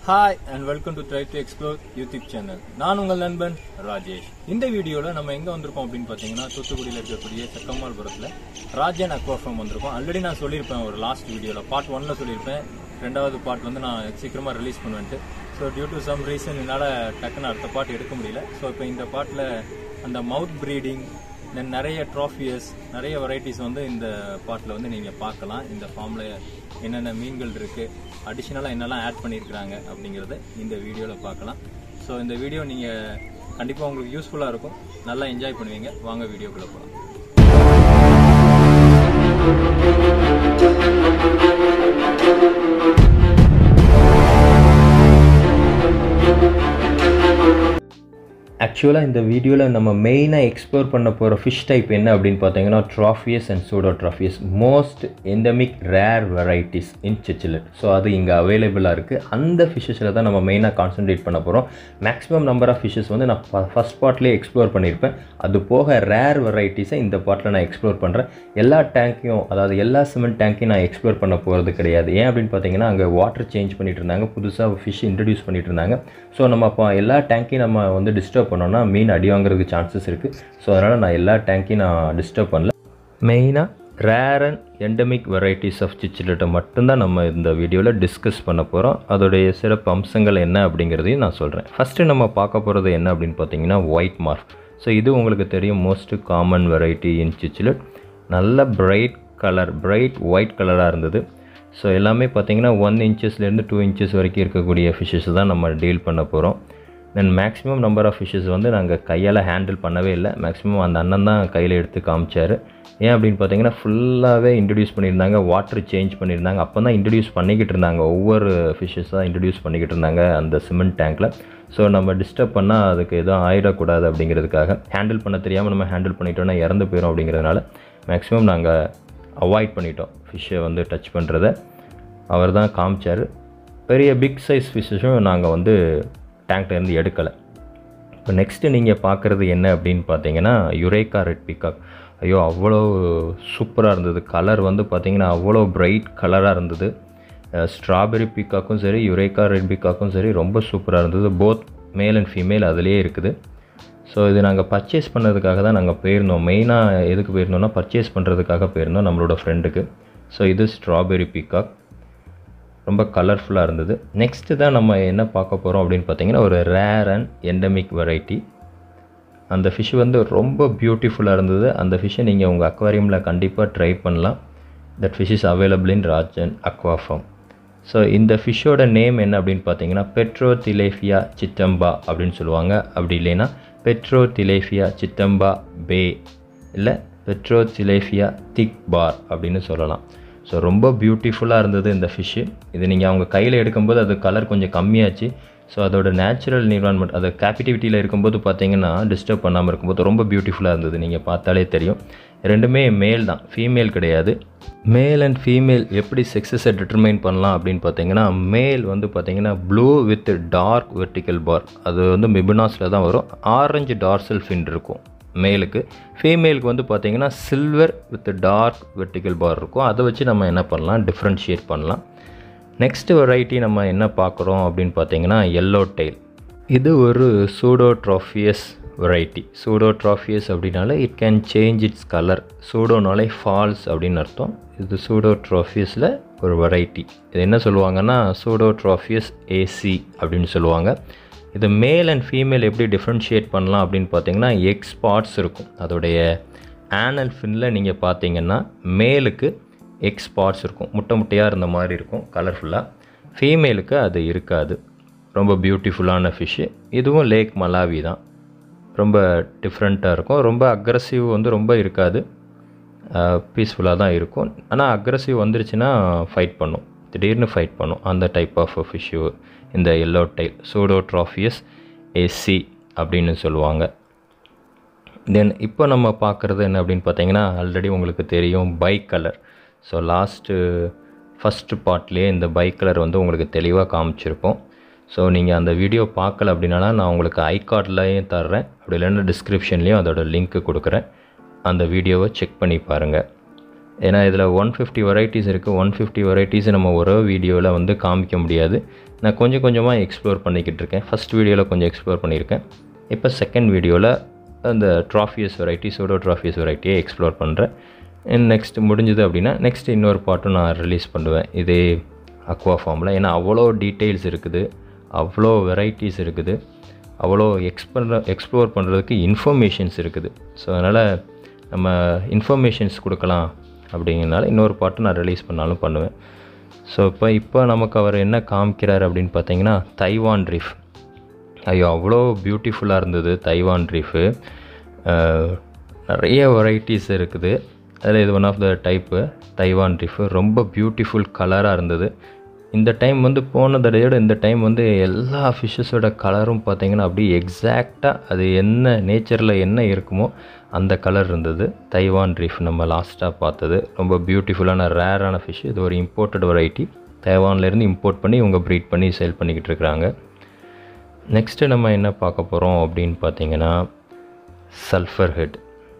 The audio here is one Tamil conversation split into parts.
hi and welcome to try to explore YouTube channel நான் உங்கள் நண்பன் ராஜேஷ் இந்த வீடியோவில் நம்ம எங்கே வந்திருக்கோம் அப்படின்னு பார்த்தீங்கன்னா தூத்துக்குடியில் இருக்கக்கூடிய செக்கம்மாள்புரத்தில் ராஜன் அக்வாஃபார்ம் வந்திருக்கோம் ஆல்ரெடி நான் சொல்லியிருப்பேன் ஒரு லாஸ்ட் வீடியோவில் பார்ட் ஒன்ல சொல்லியிருப்பேன் ரெண்டாவது பார்ட் வந்து நான் சீக்கிரமாக ரிலீஸ் பண்ணுவேன்ட்டு so due to some reason என்னால் டக்குன்னு அடுத்த பார்ட் எடுக்க முடியல ஸோ இப்போ இந்த பார்ட்டில் அந்த மவுத் ப்ரீடிங் தென் நிறைய ட்ராஃபியஸ் நிறைய வெரைட்டிஸ் வந்து இந்த பாட்டில் வந்து நீங்கள் பார்க்கலாம் இந்த ஃபார்மில் என்னென்ன மீன்கள் இருக்குது அடிஷ்னலாக என்னெல்லாம் ஆட் பண்ணியிருக்கிறாங்க அப்படிங்கிறத இந்த வீடியோவில் பார்க்கலாம் ஸோ இந்த வீடியோ நீங்கள் கண்டிப்பாக உங்களுக்கு யூஸ்ஃபுல்லாக இருக்கும் நல்லா என்ஜாய் பண்ணுவீங்க வாங்க வீடியோக்குள்ளே போகலாம் ஆக்சுவலாக இந்த வீடியோவில் நம்ம மெயினாக எக்ஸ்ப்ளோர் பண்ண போகிற ஃபிஷ் டைப் என்ன அப்படின்னு பார்த்தீங்கன்னா Tropheus and Pseudotropheus most endemic rare varieties in cichlid so அது இங்கே அவைலபிளாக இருக்குது அந்த ஃபிஷ்ஷஸில் தான் நம்ம மெயினாக கான்சென்ட்ரேட் பண்ண போகிறோம் மேக்ஸிமம் நம்பர் ஆஃப் ஃபிஷ்ஷஸ் வந்து நான் ஃபஸ்ட் பார்ட்லேயே எக்ஸ்ப்ளோர் பண்ணியிருப்பேன் அது போக ரேர் வெரைட்டிஸை இந்த பார்ட்டில் நான் எக்ஸ்ப்ளோர் பண்ணுறேன் எல்லா டேங்க்கையும் அதாவது எல்லா சிமெண்ட் டேங்க்கையும் நான் எக்ஸ்ப்ளோர் பண்ண போகிறது கிடையாது ஏன் அப்படின்னு பார்த்தீங்கன்னா அங்கே வாட்டர் சேஞ்ச் பண்ணிட்டு இருந்தாங்க புதுசாக ஃபிஷ் இன்ட்ரடியூஸ் பண்ணிட்டு இருந்தாங்க ஸோ நம்ம அப்போ எல்லா டேங்க்கையும் நம்ம வந்து டிஸ்டர்ப் பண்ணோம்னா மீன் அடி வாங்குறதுக்கு சான்சஸ் இருக்குது ஸோ அதனால் நான் எல்லா டேங்க்கையும் நான் டிஸ்டர்ப் பண்ணல மெயினாக rare and endemic varieties of சிச்சிலட்டை மட்டும்தான் நம்ம இந்த வீடியோவில் டிஸ்கஸ் பண்ண போகிறோம் அதோடைய சிறப்பு அம்சங்கள் என்ன அப்படிங்கிறதையும் நான் சொல்கிறேன் ஃபஸ்ட்டு நம்ம பார்க்க போகிறது என்ன அப்படின்னு பார்த்தீங்கன்னா ஒயிட் மார்க் ஸோ இது உங்களுக்கு தெரியும் most common variety in cichlid நல்ல பிரைட் கலர் பிரைட் ஒயிட் கலராக இருந்தது ஸோ எல்லாமே பார்த்தீங்கன்னா ஒன் இன்ச்சஸ்லேருந்து டூ இன்ச்சஸ் வரைக்கும் இருக்கக்கூடிய ஃபிஷ்ஷஸ் தான் நம்ம டீல் பண்ண போகிறோம் then maximum number of fishes வந்து நாங்கள் கையால் ஹேண்டில் பண்ணவே இல்லை மேக்ஸிமம் அந்த அண்ணன் தான் கையில் எடுத்து காமிச்சார் ஏன் அப்படின்னு பார்த்தீங்கன்னா ஃபுல்லாகவே இன்ட்ரடியூஸ் பண்ணியிருந்தாங்க வாட்டர் சேஞ்ச் பண்ணியிருந்தாங்க அப்போ தான் இன்ட்ரடியூஸ் பண்ணிக்கிட்டு இருந்தாங்க ஒவ்வொரு ஃபிஷ்ஷஸாக இன்ட்ரடியூஸ் பண்ணிக்கிட்டு இருந்தாங்க அந்த சிமெண்ட் டேங்க்கில் ஸோ நம்ம டிஸ்டர்ப் பண்ணால் அதுக்கு எதுவும் ஆயிடக்கூடாது அப்படிங்கிறதுக்காக ஹேண்டில் பண்ண தெரியாமல் நம்ம ஹேண்டில் பண்ணிட்டோம்னா இறந்து போயிடும் அப்படிங்கிறதுனால மேக்ஸிமம் நாங்கள் அவாய்ட் பண்ணிட்டோம் ஃபிஷ்ஷை வந்து டச் பண்ணுறத அவர் தான் காமிச்சார் பெரிய பிக் சைஸ் ஃபிஷ்ஷும் நாங்கள் வந்து டேங்க்லேருந்து எடுக்கலை இப்போ நெக்ஸ்ட்டு நீங்கள் பார்க்குறது என்ன அப்படின்னு பார்த்தீங்கன்னா யுரேக்கா ரெட் பிகாக் ஐயோ அவ்வளோ சூப்பராக இருந்தது கலர் வந்து பார்த்திங்கன்னா அவ்வளோ பிரைட் கலராக இருந்தது ஸ்ட்ராபெரி பிக்காக்கும் சரி யுரேக்கா ரெட் பிக்காக்கும் சரி ரொம்ப சூப்பராக இருந்தது போத் மேல் அண்ட் ஃபீமேல் அதிலே இருக்குது ஸோ இது நாங்கள் பர்ச்சேஸ் பண்ணதுக்காக தான் நாங்கள் போயிருந்தோம் மெயினாக எதுக்கு போயிருந்தோம்னா பர்ச்சேஸ் பண்ணுறதுக்காக போயிருந்தோம் நம்மளோட ஃப்ரெண்டுக்கு ஸோ இது ஸ்ட்ராபெரி பிகாக் ரொம்ப கலர்ஃபுல்லாக இருந்தது நெக்ஸ்ட்டு தான் நம்ம என்ன பார்க்க போகிறோம் அப்படின்னு பார்த்தீங்கன்னா ஒரு ரேர் அண்ட் எண்டமிக் வெரைட்டி அந்த ஃபிஷ் வந்து ரொம்ப பியூட்டிஃபுல்லாக இருந்தது அந்த ஃபிஷ்ஷை நீங்கள் உங்கள் அக்வாரியமில் கண்டிப்பாக ட்ரை பண்ணலாம் that fish is available in Rajan aquafarm so இந்த ஃபிஷ்ஷோட நேம் என்ன அப்படின்னு பார்த்தீங்கன்னா பெட்ரோ திலேஃபியா சித்தம்பா அப்படின்னு சொல்லுவாங்க அப்படி இல்லைன்னா பெட்ரோ திலேஃபியா சித்தம்பா பே இல்லை பெட்ரோ திலேஃபியா திக் பார் அப்படின்னு சொல்லலாம் ஸோ ரொம்ப பியூட்டிஃபுல்லாக இருந்தது இந்த ஃபிஷ்ஷு இது நீங்கள் அவங்க கையில் எடுக்கும்போது அது கலர் கொஞ்சம் கம்மியாச்சு ஸோ அதோட நேச்சுரல் என்விரான்மெண்ட் அது கேபிட்டிவிட்டியில் இருக்கும்போது பார்த்தீங்கன்னா டிஸ்டர்ப் பண்ணாமல் இருக்கும்போது ரொம்ப பியூட்டிஃபுல்லாக இருந்தது நீங்கள் பார்த்தாலே தெரியும் ரெண்டுமே மேல் தான் ஃபீமேல் கிடையாது மேல் அண்ட் ஃபீமேல் எப்படி செக்ஸஸை டிட்டர்மைன் பண்ணலாம் அப்படின்னு பார்த்தீங்கன்னா மேல் வந்து பார்த்தீங்கன்னா blue with dark vertical bar அது வந்து மிபுனாஸில் தான் வரும் ஆரஞ்சு டார்சல் ஃபின் இருக்கும் மேலுக்கு ஃபீமேலுக்கு வந்து பார்த்தீங்கன்னா silver with dark vertical bar இருக்கும் அதை வச்சு நம்ம என்ன பண்ணலாம் டிஃப்ரென்ஷியேட் பண்ணலாம் நெக்ஸ்ட் வெரைட்டி நம்ம என்ன பார்க்குறோம் அப்படின்னு பார்த்தீங்கன்னா எல்லோ டெய்ல் இது ஒரு சூடோட்ராஃபியஸ் வெரைட்டி சூடோட்ராஃபியஸ் அப்படின்னால it can change its colour சூடோனாலே ஃபால்ஸ் அப்படின்னு அர்த்தம் இது சூடோட்ராஃபியஸில் ஒரு வெரைட்டி இது என்ன சொல்லுவாங்கன்னா சூடோட்ராஃபியஸ் ஏசி அப்படின்னு சொல்லுவாங்க இது மேல் அண்ட் ஃபீமேல் எப்படி டிஃப்ரென்ஷியேட் பண்ணலாம் அப்படின்னு பார்த்தீங்கன்னா எக் ஸ்பாட்ஸ் இருக்கும் அதோடைய ஆனல் ஃபின்னில் நீங்கள் பார்த்தீங்கன்னா மேலுக்கு எக் ஸ்பாட்ஸ் இருக்கும் முட்டை முட்டையாக இருந்த மாதிரி இருக்கும் கலர்ஃபுல்லாக ஃபீமேலுக்கு அது இருக்காது ரொம்ப பியூட்டிஃபுல்லான ஃபிஷ்ஷு இதுவும் லேக் மலாவி தான் ரொம்ப டிஃப்ரெண்ட்டாக இருக்கும் ரொம்ப அக்ரஸிவ் வந்து ரொம்ப இருக்காது பீஸ்ஃபுல்லாக தான் இருக்கும் ஆனால் அக்ரஸிவ் வந்துருச்சுன்னா ஃபைட் பண்ணும் திடீர்னு ஃபைட் பண்ணும் அந்த டைப் ஆஃப் ஃபிஷ்ஷு இந்த எல்லோ டைல் சூடோட்ராஃபியஸ் ஏசி அப்படின்னு சொல்லுவாங்க தென் இப்போ நம்ம பார்க்குறது என்ன அப்படின்னு பார்த்தீங்கன்னா ஆல்ரெடி உங்களுக்கு தெரியும் bike colour so last first பார்ட்லேயே இந்த பைக் கலர் வந்து உங்களுக்கு தெளிவாக காமிச்சிருப்போம் ஸோ நீங்கள் அந்த வீடியோ பார்க்கல அப்படின்னா நான் உங்களுக்கு ஐ கார்ட்லேயும் தர்றேன் அப்படி இல்லைன்னா டிஸ்கிரிப்ஷன்லேயும் அதோட லிங்க்கு கொடுக்குறேன் அந்த வீடியோவை செக் பண்ணி பாருங்கள் ஏன்னா இதில் ஒன் ஃபிஃப்டி வெரைட்டிஸ் இருக்குது ஒன் ஃபிஃப்டி வெரைட்டிஸ் நம்ம ஒரே வீடியோவில் வந்து காமிக்க முடியாது நான் கொஞ்சம் கொஞ்சமாக எக்ஸ்ப்ளோர் பண்ணிக்கிட்டு இருக்கேன் ஃபஸ்ட் வீடியோவில் கொஞ்சம் எக்ஸ்ப்ளோர் பண்ணியிருக்கேன் இப்போ செகண்ட் வீடியோவில் அந்த ட்ராஃபியஸ் வெரைட்டி சோடோ ட்ராஃபியஸ் வெரைட்டியை எக்ஸ்ப்ளோர் பண்ணுறேன் நெக்ஸ்ட் முடிஞ்சது அப்படின்னா நெக்ஸ்ட் இன்னொரு பாட்டும் நான் ரிலீஸ் பண்ணுவேன் இதே அக்வா ஃபார்மில் ஏன்னா அவ்வளோ டீட்டெயில்ஸ் இருக்குது அவ்வளோ வெரைட்டிஸ் இருக்குது அவ்வளோ எக்ஸ்ப எக்ஸ்ப்ளோர் பண்ணுறதுக்கு இன்ஃபர்மேஷன்ஸ் இருக்குது ஸோ அதனால் நம்ம இன்ஃபர்மேஷன்ஸ் கொடுக்கலாம் அப்படிங்கிறனால இன்னொரு பாட்டு நான் ரிலீஸ் பண்ணாலும் பண்ணுவேன் ஸோ இப்போ இப்போ நமக்கு அவர் என்ன காமிக்கிறார் அப்படின்னு பார்த்தீங்கன்னா தைவான் ரீஃப் ஐயோ அவ்வளோ பியூட்டிஃபுல்லாக இருந்தது தைவான் ரீஃபு நிறைய வெரைட்டிஸ் இருக்குது அதில் இது one of the type Taiwan reef ரொம்ப பியூட்டிஃபுல் கலராக இருந்தது இந்த டைம் வந்து போன தடவையோட இந்த டைம் வந்து எல்லா ஃபிஷ்ஷஸோட கலரும் பார்த்தீங்கன்னா அப்படியே எக்ஸாக்டாக அது என்ன நேச்சரில் என்ன இருக்குமோ அந்த கலர் இருந்தது தைவான் ரீஃப் நம்ம லாஸ்ட்டாக பார்த்தது ரொம்ப பியூட்டிஃபுல்லான ரேரான ஃபிஷ் இது ஒரு இம்போர்ட்டட் வெரைட்டி தைவான்லேருந்து இம்போர்ட் பண்ணி இவங்க ப்ரீட் பண்ணி சேல் பண்ணிக்கிட்டு இருக்கிறாங்க நெக்ஸ்ட்டு நம்ம என்ன பார்க்க போகிறோம் அப்படின்னு பார்த்தீங்கன்னா சல்ஃபர் ஹெட்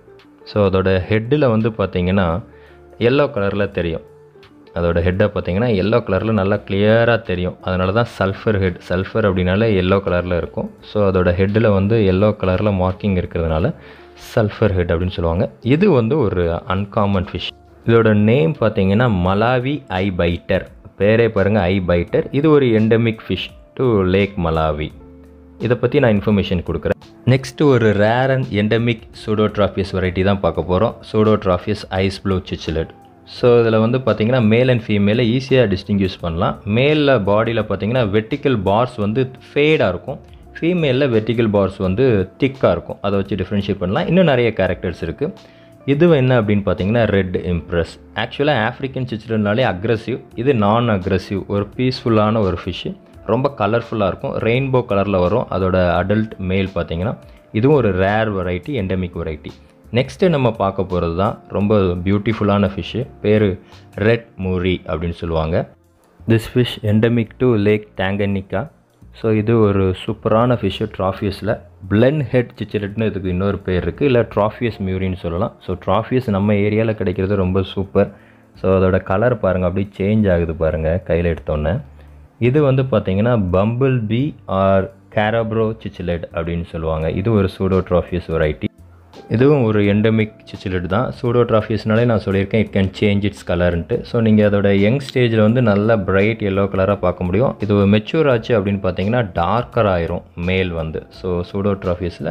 ஸோ அதோட ஹெட்டில் வந்து பார்த்தீங்கன்னா எல்லோ கலரில் தெரியும் அதோட ஹெட்டை பார்த்தீங்கன்னா எல்லோ கலரில் நல்லா கிளியராக தெரியும் அதனால தான் சல்ஃபர் ஹெட் சல்ஃபர் அப்படின்னாலே எல்லோ கலரில் இருக்கும் ஸோ அதோட ஹெட்டில் வந்து எல்லோ கலரில் மார்க்கிங் இருக்கிறதுனால சல்ஃபர் ஹெட் அப்படின்னு சொல்லுவாங்க இது வந்து ஒரு அன்காமன் ஃபிஷ் இதோட நேம் பார்த்தீங்கன்னா மலாவி ஐ பைட்டர் பேரே பாருங்கள் ஐ பைட்டர் இது ஒரு endemic fish to Lake Malawi இதை பற்றி நான் இன்ஃபர்மேஷன் கொடுக்குறேன் நெக்ஸ்ட் ஒரு rare and endemic Pseudotropheus variety தான் பார்க்க போகிறோம் Pseudotropheus ice blue cichlid so இதில் வந்து பார்த்திங்கன்னா மேல் அண்ட் ஃபீமேலை ஈஸியாக டிஸ்டிங்யூஸ் பண்ணலாம் மேலில் பாடியில் பார்த்தீங்கன்னா வெர்டிக்கல் பார்ஸ் வந்து ஃபேடாக இருக்கும் ஃபீமேலில் வெர்டிக்கல் பார்ஸ் வந்து திக்காக இருக்கும் அதை வச்சு டிஃப்ரென்ஷியேட் பண்ணலாம் இன்னும் நிறைய கேரக்டர்ஸ் இருக்குது இது என்ன அப்படின்னு பார்த்தீங்கன்னா ரெட் இம்ப்ரெஸ் ஆக்சுவலாக ஆஃப்ரிக்கன் சிச்சிலனாலே அக்ரஸிவ் இது நான் அக்ரஸிவ் ஒரு பீஸ்ஃபுல்லான ஒரு ஃபிஷ்ஷு ரொம்ப கலர்ஃபுல்லாக இருக்கும் ரெயின்போ கலரில் வரும் அதோட அடல்ட் மேல் பார்த்தீங்கன்னா இதுவும் ஒரு rare variety endemic variety next நம்ம பார்க்க போகிறது தான் ரொம்ப பியூட்டிஃபுல்லான ஃபிஷ்ஷு பேர் ரெட் மூரி அப்படின்னு சொல்லுவாங்க this fish endemic to Lake Tanganyika so இது ஒரு சூப்பரான ஃபிஷ்ஷு ட்ராஃபியஸில் பிளென் ஹெட் சிச்சிலட்னு இதுக்கு இன்னொரு பேர் இருக்குது இல்லை ட்ராஃபியஸ் மியூரின்னு சொல்லலாம் ஸோ ட்ராஃபியஸ் நம்ம ஏரியாவில் கிடைக்கிறது ரொம்ப சூப்பர் ஸோ அதோட கலர் பாருங்கள் அப்படியே சேஞ்ச் ஆகுது பாருங்கள் கையில் எடுத்தோன்னே இது வந்து பார்த்திங்கன்னா bumblebee or crabro cichlid அப்படின்னு சொல்லுவாங்க இது ஒரு சூடோட்ராஃபியஸ் வெரைட்டி இதுவும் ஒரு எண்டமிக் சிச்சிலெட் தான் சூடோட்ராஃபியஸ்னாலே நான் சொல்லியிருக்கேன் இட் கேன் சேஞ்ச் இட்ஸ் கலர்ன்ட்டு ஸோ நீங்கள் அதோட யங் ஸ்டேஜில் வந்து நல்ல பிரைட் எல்லோ கலராக பார்க்க முடியும் இது மெச்சூர் ஆச்சு அப்படின்னு பார்த்தீங்கன்னா டார்க்கர் ஆயிரும் மேல் வந்து ஸோ சூடோட்ராஃபியஸில்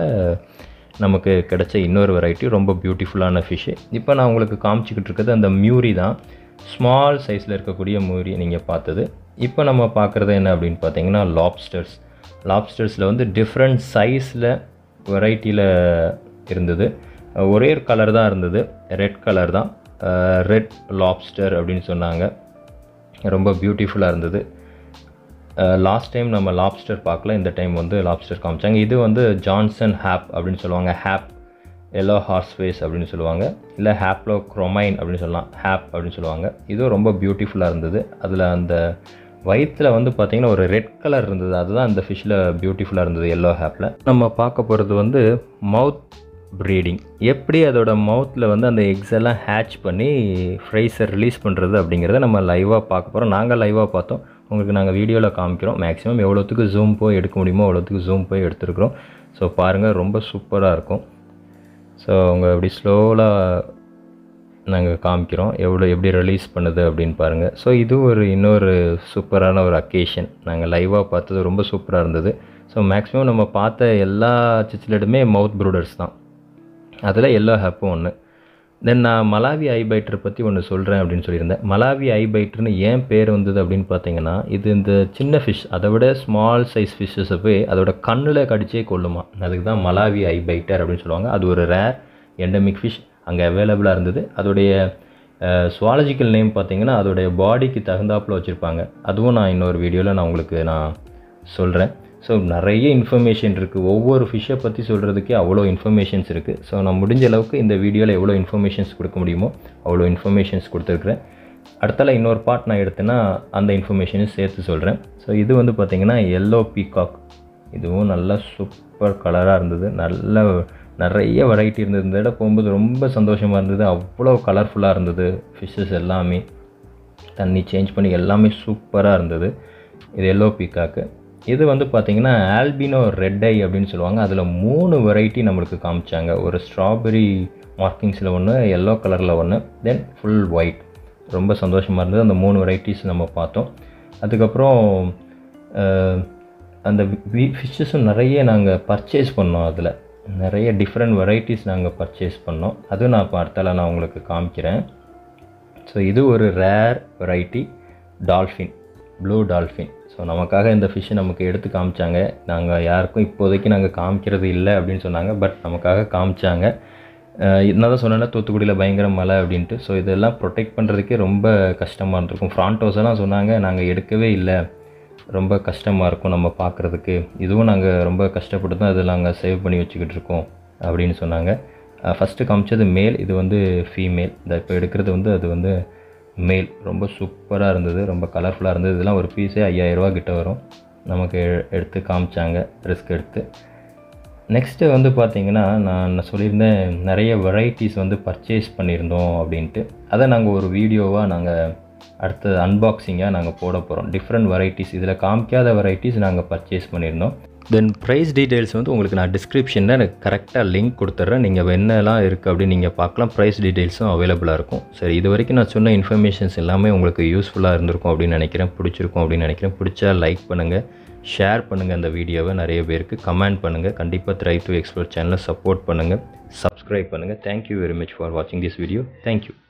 நமக்கு கிடைச்ச இன்னொரு வெரைட்டி ரொம்ப பியூட்டிஃபுல்லான ஃபிஷ்ஷு இப்போ நான் உங்களுக்கு காமிச்சிக்கிட்டு இருக்கிறது அந்த மியூரி தான் ஸ்மால் சைஸில் இருக்கக்கூடிய மியூரி நீங்கள் பார்த்தது இப்போ நம்ம பார்க்குறது என்ன அப்படின்னு பார்த்தீங்கன்னா லாப்ஸ்டர்ஸ் லாப்ஸ்டர்ஸில் வந்து டிஃப்ரெண்ட் சைஸில் வெரைட்டியில் இருந்தது ஒரே கலர் தான் இருந்தது ரெட் கலர் தான் ரெட் லாப்ஸ்டர் அப்படின்னு சொன்னாங்க ரொம்ப பியூட்டிஃபுல்லாக இருந்தது லாஸ்ட் டைம் நம்ம லாப்ஸ்டர் பார்க்கல இந்த டைம் வந்து லாப்ஸ்டர் காமிச்சாங்க இது வந்து ஜான்சன் ஹேப் அப்படின்னு சொல்லுவாங்க ஹேப் எல்லோ ஹார்ஸ் ஃபேஸ் அப்படின்னு சொல்லுவாங்க இல்லை ஹேப்லோ குரோமைன் அப்படின்னு சொல்லலாம் ஹேப் அப்படின்னு சொல்லுவாங்க இதுவும் ரொம்ப பியூட்டிஃபுல்லாக இருந்தது அதில் அந்த வயிற்றில் வந்து பார்த்திங்கன்னா ஒரு ரெட் கலர் இருந்தது அதுதான் அந்த ஃபிஷ்ஷில் பியூட்டிஃபுல்லாக இருந்தது எல்லோ ஹேப்பில் நம்ம பார்க்க போகிறது வந்து மவுத் ப்ரீடிங் எப்படி அதோட மவுத்தில் வந்து அந்த எக்ஸ் எல்லாம் ஹேட்ச் பண்ணி ஃப்ரைஸை ரிலீஸ் பண்ணுறது அப்படிங்கிறத நம்ம லைவாக பார்க்க போகிறோம் நாங்கள் லைவாக பார்த்தோம் உங்களுக்கு நாங்கள் வீடியோவில் காமிக்கிறோம் மேக்ஸிமம் எவ்வளோத்துக்கு ஜூம் போய் எடுக்க முடியுமோ அவ்வளோத்துக்கு ஜூம் போய் எடுத்துருக்குறோம் ஸோ பாருங்கள் ரொம்ப சூப்பராக இருக்கும் ஸோ அவங்க அப்படி ஸ்லோலாக நாங்கள் காமிக்கிறோம் எவ்வளோ எப்படி ரிலீஸ் பண்ணுது அப்படின்னு பாருங்கள் ஸோ இது ஒரு இன்னொரு சூப்பரான ஒரு அக்கேஷன் நாங்கள் லைவாக பார்த்தது ரொம்ப சூப்பராக இருந்தது ஸோ மேக்ஸிமம் நம்ம பார்த்த எல்லா சிச்சிலடுமே மவுத் ப்ரூடர்ஸ் தான் அதில் எல்லோ ஹேப்பும் ஒன்று தென் நான் மலாவி ஐ பைட்டரை பற்றி ஒன்று சொல்கிறேன் அப்படின்னு சொல்லியிருந்தேன் மலாவி ஐ பைட்டர்னு ஏன் பேர் வந்தது அப்படின்னு பார்த்தீங்கன்னா இது இந்த சின்ன ஃபிஷ் அதை விட ஸ்மால் சைஸ் ஃபிஷ்ஷஸை போய் அதோட கண்ணில் கடிச்சே கொள்ளுமா அதுக்கு தான் மலாவி ஐ பைட்டர் அப்படின்னு சொல்லுவாங்க அது ஒரு ரேர் எண்டமிக் ஃபிஷ் அங்கே அவைலபிளாக இருந்தது அதோடைய சுவாலஜிக்கல் நேம் பார்த்தீங்கன்னா அதோடைய பாடிக்கு தகுந்தாப்பில் வச்சுருப்பாங்க அதுவும் நான் இன்னொரு வீடியோவில் நான் உங்களுக்கு நான் சொல்கிறேன் ஸோ நிறைய இன்ஃபர்மேஷன் இருக்குது ஒவ்வொரு ஃபிஷ்ஷை பற்றி சொல்கிறதுக்கே அவ்வளோ இன்ஃபர்மேஷன்ஸ் இருக்குது ஸோ நான் முடிஞ்ச அளவுக்கு இந்த வீடியோவில் எவ்வளோ இன்ஃபர்மேஷன்ஸ் கொடுக்க முடியுமோ அவ்வளோ இன்ஃபர்மேஷன்ஸ் கொடுத்துருக்குறேன் அடுத்தால இன்னொரு பார்ட் நான் எடுத்தேன்னா அந்த இன்ஃபர்மேஷனையும் சேர்த்து சொல்கிறேன் ஸோ இது வந்து பார்த்திங்கன்னா எல்லோ பீகாக் இதுவும் நல்லா சூப்பர் கலராக இருந்தது நல்ல நிறைய வெரைட்டி இருந்தது இந்த இடம் போகும்போது ரொம்ப சந்தோஷமாக இருந்தது அவ்வளோ கலர்ஃபுல்லாக இருந்தது ஃபிஷ்ஷஸ் எல்லாமே தண்ணி சேஞ்ச் பண்ணி எல்லாமே சூப்பராக இருந்தது இது எல்லோ பீக்காக்கு இது வந்து பார்த்திங்கன்னா ஆல்பினோ ரெட் ஐ அப்படின்னு சொல்லுவாங்க அதில் மூணு வெரைட்டி நம்மளுக்கு காமிச்சாங்க ஒரு ஸ்ட்ராபெரி மார்க்கிங்ஸில் ஒன்று எல்லோ கலரில் ஒன்று தென் ஃபுல் ஒயிட் ரொம்ப சந்தோஷமாக இருந்தது அந்த மூணு வெரைட்டிஸ் நம்ம பார்த்தோம் அதுக்கப்புறம் அஹ், அந்த ஃபிஷ்ஷஸும் நிறைய நாங்கள் பர்ச்சேஸ் பண்ணோம் அதில் நிறைய டிஃப்ரெண்ட் வெரைட்டிஸ் நாங்கள் பர்ச்சேஸ் பண்ணோம் அதுவும் நான் இப்போ அடுத்தால நான் உங்களுக்கு காமிக்கிறேன் ஸோ இது ஒரு rare variety dolphin blue dolphin so நமக்காக இந்த ஃபிஷ்ஷை நமக்கு எடுத்து காமிச்சாங்க நாங்கள் யாருக்கும் இப்போதைக்கு நாங்கள் காமிக்கிறது இல்லை அப்படின்னு சொன்னாங்க பட் நமக்காக காமிச்சாங்க என்ன தான் சொன்னேன்னா தூத்துக்குடியில் பயங்கர மழை அப்படின்ட்டு ஸோ இதெல்லாம் ப்ரொடெக்ட் பண்ணுறதுக்கே ரொம்ப கஷ்டமாக இருந்திருக்கும் ஃப்ரான்டோஸ் எல்லாம் சொன்னாங்க நாங்கள் எடுக்கவே இல்லை ரொம்ப கஷ்டமாக இருக்கும் நம்ம பார்க்குறதுக்கு இதுவும் நாங்கள் ரொம்ப கஷ்டப்பட்டு தான் இதில் நாங்கள் சேவ் பண்ணி வச்சுக்கிட்டு இருக்கோம் அப்படின்னு சொன்னாங்க ஃபஸ்ட்டு காமிச்சது மேல் இது வந்து ஃபீமேல் இந்த இப்போ எடுக்கிறது வந்து அது வந்து மேல் ரொம்ப சூப்பராக இருந்தது ரொம்ப கலர்ஃபுல்லாக இருந்தது இதெல்லாம் ஒரு பீஸே ஐயாயிரரூவா கிட்ட வரும் நமக்கு எ- எடுத்து காமிச்சாங்க ரிஸ்க் எடுத்து நெக்ஸ்ட்டு வந்து பார்த்தீங்கன்னா நான் சொல்லியிருந்தேன் நிறைய வெரைட்டிஸ் வந்து பர்ச்சேஸ் பண்ணியிருந்தோம் அப்படின்ட்டு அதை நாங்கள் ஒரு வீடியோவாக நாங்கள் அடுத்த அன்பாக்சிங்காக நாங்கள் போட போகிறோம் டிஃப்ரெண்ட் வெரைட்டிஸ் இதில் காமிக்காத வெரைட்டிஸ் நாங்கள் பர்ச்சேஸ் பண்ணியிருந்தோம் தென் ப்ரைஸ் டீட்டெயில்ஸ் வந்து உங்களுக்கு நான் டிஸ்கிரிப்ஷனில் எனக்கு கரெக்டாக லிங்க் கொடுத்துட்றேன் நீங்கள் என்னெல்லாம் இருக்குது அப்படின்னு நீங்கள் பார்க்கலாம் ப்ரைஸ் டீட்டெயில்ஸும் அவைலபிளாக இருக்கும் சரி இது வரைக்கும் நான் சொன்ன இன்ஃபர்மேஷன்ஸ் எல்லாமே உங்களுக்கு யூஸ்ஃபுல்லாக இருந்திருக்கும் அப்படின்னு நினைக்கிறேன் பிடிச்சிருக்கும் அப்படின்னு நினைக்கிறேன் பிடிச்சா லைக் பண்ணுங்கள் ஷேர் பண்ணுங்கள் அந்த வீடியோவை நிறைய பேருக்கு கமெண்ட் பண்ணுங்கள் கண்டிப்பாக ட்ரை டு எக்ஸ்ப்ளோர் சேனலை சப்போர்ட் பண்ணுங்கள் சப்ஸ்கிரைப் பண்ணுங்கள் தேங்க்யூ வெரி மச் ஃபார் வாட்சிங் திஸ் வீடியோ தேங்க்யூ